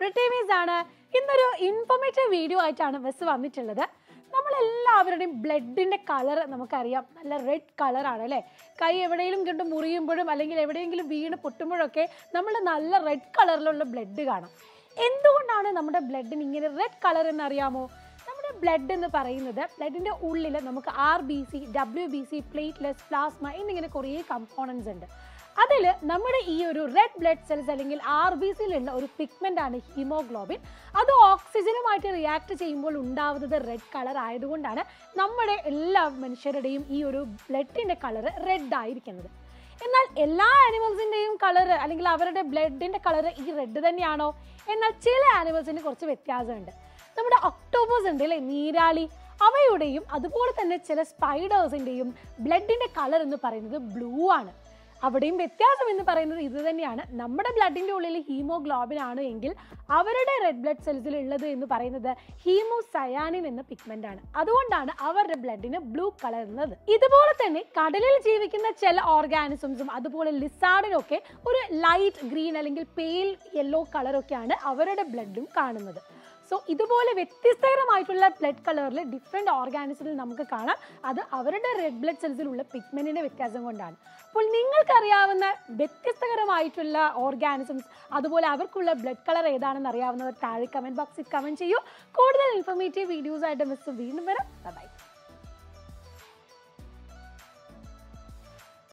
റിട്ടീമീസ് ആണ് ഇന്നൊരു informative video ആയിട്ടാണ് ബസ് വന്നിട്ടുള്ളത് നമ്മളെല്ലാവരുടെയും ബ്ലഡിന്റെ കളർ നമുക്കറിയാം നല്ല റെഡ് കളറാണ് അല്ലേ കൈ എവിടെയെങ്കിലും കണ്ട് മുറിയുമ്പോഴും അല്ലെങ്കിൽ എവിടെയെങ്കിലും വീണ് പൊട്ടുമ്പോഴൊക്കെ നമ്മൾ നല്ല റെഡ് കളറിലുള്ള ബ്ലഡ് കാണാം എന്തുകൊണ്ടാണ് നമ്മുടെ ബ്ലഡിന് ഇങ്ങനെ റെഡ് കളർ എന്ന് അറിയാമോ നമ്മുടെ ബ്ലഡ് എന്ന് പറയുന്നത് ബ്ലഡിന്റെ ഉള്ളിൽ നമുക്ക് R B C W B C platelets plasma എന്നിങ്ങനെ കുറേ കമ്പോണൻസ് ഉണ്ട് അതിൽ നമ്മുടെ ഈ ഒരു റെഡ് ബ്ലഡ് സെൽസ് അല്ലെങ്കിൽ ആർ ബി സിയിലുള്ള ഒരു പിഗ്മെന്റ് ആണ് ഹീമോഗ്ലോബിൻ അത് ഓക്സിജനുമായിട്ട് റിയാക്ട് ചെയ്യുമ്പോൾ ഉണ്ടാവുന്നത് റെഡ് കളർ ആയതുകൊണ്ടാണ് നമ്മുടെ എല്ലാ മനുഷ്യരുടെയും ഈ ഒരു ബ്ലഡിന്റെ കളർ റെഡ് ആയിരിക്കുന്നത് എന്നാൽ എല്ലാ ആനിമൽസിന്റെയും കളർ അല്ലെങ്കിൽ അവരുടെ ബ്ലഡിന്റെ കളർ ഈ റെഡ് തന്നെയാണോ എന്നാൽ ചില ആനിമൽസിന് കുറച്ച് വ്യത്യാസമുണ്ട് നമ്മുടെ ഒക്ടോബസ് ഉണ്ട് അല്ലേ നീരാളി അവയുടെയും അതുപോലെ തന്നെ ചില സ്പൈഡേഴ്സിന്റെയും ബ്ലഡിന്റെ കളർ എന്ന് പറയുന്നത് ബ്ലൂ ആണ് അവിടെയും വ്യത്യാസം എന്ന് പറയുന്നത് ഇത് തന്നെയാണ് നമ്മുടെ ബ്ലഡിന്റെ ഉള്ളിൽ ഹീമോഗ്ലോബിൻ ആണ് എങ്കിൽ അവരുടെ റെഡ് ബ്ലഡ് സെൽസിൽ ഉള്ളത് എന്ന് പറയുന്നത് ഹീമോസയാനിൻ എന്ന പിഗ്മെന്റ് ആണ് അതുകൊണ്ടാണ് അവരുടെ ബ്ലഡിന് ബ്ലൂ കളർ എന്നത് ഇതുപോലെ തന്നെ കടലിൽ ജീവിക്കുന്ന ചില ഓർഗാനിസംസും അതുപോലെ ലിസാർഡിനൊക്കെ ഒരു ലൈറ്റ് ഗ്രീൻ അല്ലെങ്കിൽ പെയിൽ യെല്ലോ കളറൊക്കെയാണ് അവരുടെ ബ്ലഡും കാണുന്നത് സോ ഇതുപോലെ വ്യത്യസ്തകരമായിട്ടുള്ള ബ്ലഡ് കളറിൽ ഡിഫറെൻറ്റ് ഓർഗാനിസത്തിൽ നമുക്ക് കാണാം അത് അവരുടെ റെഡ് ബ്ലഡ് സെൽസിലുള്ള പിഗ്മെന്റിന്റെ വ്യത്യാസം കൊണ്ടാണ് അപ്പോൾ നിങ്ങൾക്കറിയാവുന്ന വ്യത്യസ്തകരമായിട്ടുള്ള ഓർഗാനിസംസ് അതുപോലെ അവർക്കുള്ള ബ്ലഡ് കളർ ഏതാണെന്ന് അറിയാവുന്നവർ താഴെ കമന്റ് ബോക്സിൽ കമന്റ് ചെയ്യൂ കൂടുതൽ ഇൻഫോർമേറ്റീവ് വീഡിയോസ് ആയിട്ട് മിസ് വീണ്ടും വരാം ബൈ